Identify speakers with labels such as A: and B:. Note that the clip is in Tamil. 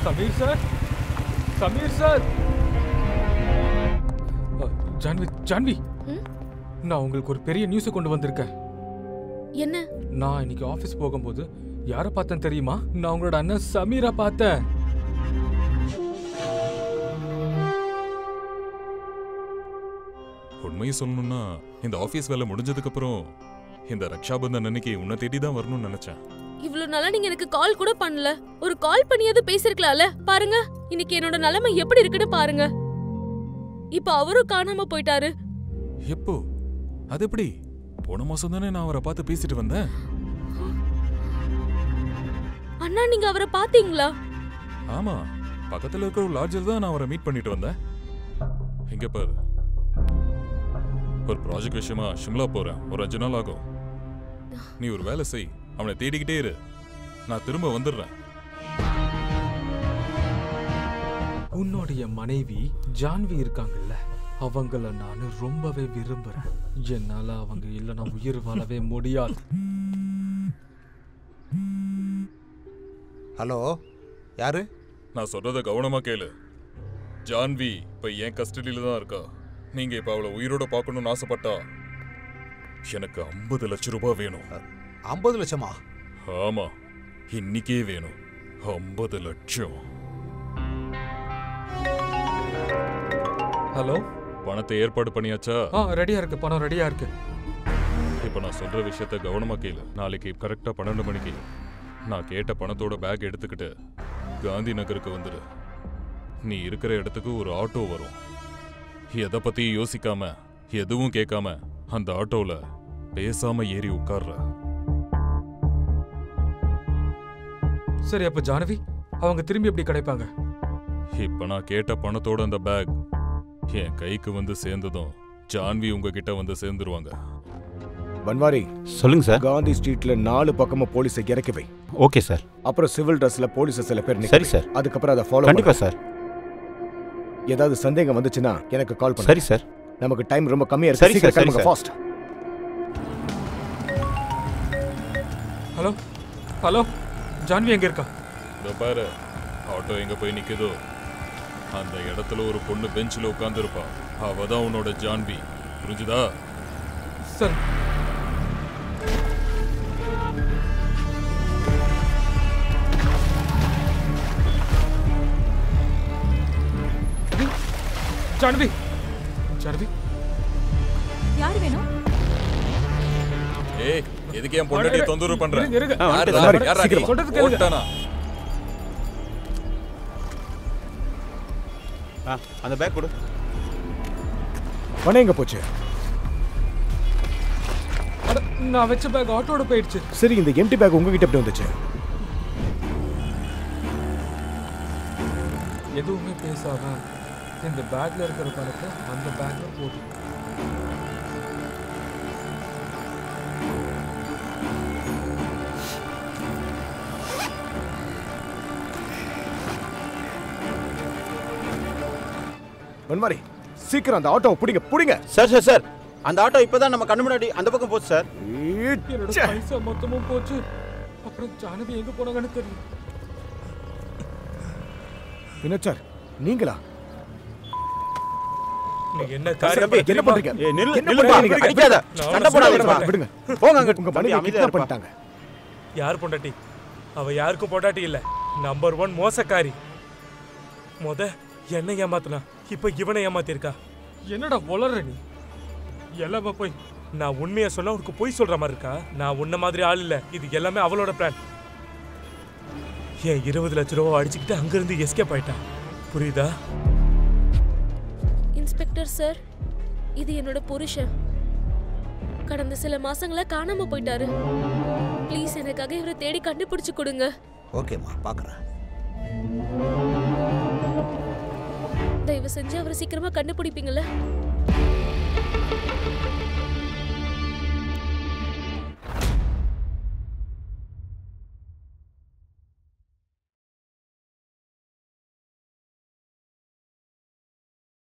A: சமீர் சார் சமீர் சார் அ, ஜான்வி ஜான்வி
B: ம்?
A: நான் உங்களுக்கு ஒரு பெரிய நியூஸை கொண்டு வந்திருக்கேன்
B: என்ன
A: நான் இன்னைக்கு ஆஃபீஸ் போகும்போது யாரை பார்த்தேன் தெரியுமா நான் உங்களோட அண்ணன் சமீரை பார்த்தேன்
C: உண்மையை சொல்லணும்னா இந்த ஆபீஸ் வேலை முடிஞ்சதுக்கு அப்புறம் இந்த ரக்ஷாபந்தன் அன்னைக்கு உன்னை தேடி தான் வரணும்னு நினைச்சேன்
B: இவ்வளவு நாளா நீங்க எனக்கு கால் கூட பண்ணல ஒரு கால் பண்ணியாவது பேசிருக்கலாம்ல பாருங்க இன்னைக்கு என்னோட நிலைமை எப்படி இருக்குன்னு பாருங்க இப்ப அவரும் காணாம போயிட்டாரு
C: எப்போ அது எப்படி போன மாசம் தானே நான் அவரை பார்த்து பேசிட்டு வந்தேன்
B: அண்ணா நீங்க அவரை பாத்தீங்களா
C: ஆமா பக்கத்துல இருக்கிற ஒரு லாட்ஜில் தான் நான் அவரை மீட் பண்ணிட்டு வந்தேன் இங்க பாரு ஒரு ப்ராஜெக்ட் விஷயமா ஷிம்லா போறேன் ஒரு அஞ்சு நாள் ஆகும் நீ ஒரு வேலை செய் அவனை தேடிக்கிட்டே இரு நான் திரும்ப வந்துடுறேன்
A: உன்னுடைய மனைவி ஜான்வி இருக்காங்கல்ல அவங்கள நான் ரொம்பவே விரும்புறேன் என்னால அவங்க இல்லைன்னா உயிர் வாழவே முடியாது
D: ஹலோ யாரு
C: நான் சொல்றத கவனமா கேளு ஜான்வி இப்ப என் கஸ்டடியில தான் இருக்கா நீங்க இப்ப அவளை உயிரோட பார்க்கணும்னு ஆசைப்பட்டா எனக்கு ஐம்பது லட்சம் ரூபாய் வேணும்
D: ஐம்பது லட்சமா
C: ஆமா இன்னிக்கே வேணும் ஐம்பது லட்சம்
A: ஹலோ
C: பணத்தை ஏற்பாடு பண்ணியாச்சா
A: ஆ ரெடியா இருக்கு பணம் ரெடியா இருக்கு
C: இப்ப நான் சொல்ற விஷயத்த கவனமா கேளு நாளைக்கு கரெக்டா பன்னெண்டு மணிக்கு நான் கேட்ட பணத்தோட பேக் எடுத்துக்கிட்டு காந்தி நகருக்கு வந்துடு நீ இருக்கிற இடத்துக்கு ஒரு ஆட்டோ வரும் எதை பத்தியும் யோசிக்காம எதுவும் கேட்காம அந்த ஆட்டோல பேசாம ஏறி உட்கார்ற
A: சரி அப்ப ஜானவி அவங்க திரும்பி எப்படி கிடைப்பாங்க
C: இப்ப நான் கேட்ட பணத்தோட அந்த பேக் என் கைக்கு வந்து சேர்ந்ததும் ஜான்வி உங்ககிட்ட வந்து சேர்ந்துருவாங்க
E: பன்வாரி
F: சொல்லுங்க சார்
E: காந்தி ஸ்ட்ரீட்ல நாலு பக்கமும் போலீஸை இறக்கி வை
F: ஓகே சார்
E: அப்புறம் சிவில் ட்ரெஸ்ல போலீஸ் சில பேர் நிக்க
F: சரி
E: வை.
F: சார்
E: அதுக்கப்புறம் அதை ஃபாலோ
F: கண்டிப்பா சார்
E: ஏதாவது சந்தேகம் வந்துச்சுன்னா எனக்கு கால் பண்ணு
F: சரி சார்
E: நமக்கு டைம் ரொம்ப கம்மியா
F: சரி
E: இருக்கு
F: சார்,
E: சீக்கிரம்
F: சரி
E: கிளம்புங்க
F: sir.
E: Fast
A: hello hello Jhanvi எங்க இருக்கா
C: இதோ பாரு ஆட்டோ எங்க போய் நிக்குதோ அந்த இடத்துல ஒரு பொண்ணு பெஞ்சில் உட்காந்துருப்பா அவ தான் உன்னோட ஜான்வி புரிஞ்சுதா
A: சார் ஜானவி ஜானவி
G: யார் வேணும்
C: ஏய் எதுக்கு என் பொண்டாட்டிய தொந்தரவு பண்ற
A: இருங்க, இருங்க.
F: ஆ,
C: யார்ரா?
E: சரி,
C: யார்ரா நீ?
E: சீக்கிரம்
A: சொல்றது கேளுங்க.
C: ஓட்டானா?
F: ஆ அந்த பேக் கொடு
E: பணம் எங்க போச்சு
A: அட, நான் வச்ச பேக் ஆட்டோட போயிடுச்சு
E: சரி இந்த எம்டி பேக் உங்ககிட்ட எப்படி வந்துச்சு
A: எதுவுமே பேசாம இந்த பேக்ல இருக்கிற பணத்தை அந்த பேக்ல போட்டு
E: பன்வாரி சீக்கிரம் அந்த ஆட்டோவை பிடிங்க பிடிங்க
F: சார் சார் சார் அந்த ஆட்டோ இப்பதான் நம்ம கண்ணு முன்னாடி அந்த பக்கம் போச்சு சார்
A: என்னோட பைசா மொத்தமும் போச்சு அப்புறம் ஜானவி எங்க போனாங்கன்னு தெரியல
E: வினோத் சார் நீங்களா
A: நீ என்ன
E: தம்பி,
A: காரியம்
E: என்ன பண்றீங்க
F: ஏய், நில்லு,
E: என்ன
F: நில்லுப்பா,
E: பண்றீங்க?
F: அடிக்காத.
A: நான்
F: சண்டை
A: ஒண்ணும்
F: போடாதீங்க.
A: சொல்ல மாட்டேன்.
E: விடுங்க
F: போங்க அங்க.
E: உங்க
F: தம்பி,
E: மனைவி
F: அமைதியா
E: கிட்னாப்
F: இருப்பா.
E: பண்ணிட்டாங்க
H: யார் பொண்டாட்டி அவ யாருக்கும் பொண்டாட்டி இல்ல நம்பர் ஒன் மோசக்காரி முத என்ன ஏமாத்தினா இப்ப இவனை ஏமாத்திருக்கா
A: என்னடா வளர்ற நீ
H: எல்லாம போய் நான் உண்மையை சொன்னா உனக்கு பொய் சொல்ற மாதிரி இருக்கா நான் உன்ன மாதிரி ஆள் இல்ல இது எல்லாமே அவளோட பிளான் ஏன் இருபது லட்ச ரூபா அடிச்சுக்கிட்டு அங்கிருந்து எஸ்கேப் ஆயிட்டான் புரியுதா
B: இன்ஸ்பெக்டர் சார் இது என்னோட புருஷன் கடந்த சில மாசங்களா காணாம போயிட்டாரு ப்ளீஸ் எனக்காக இவரை தேடி கண்டுபிடிச்சு கொடுங்க
D: ஓகேம்மா பார்க்குறேன்
B: தயவு செஞ்சு அவரை சீக்கிரமா கண்டுபிடிப்பீங்கல்ல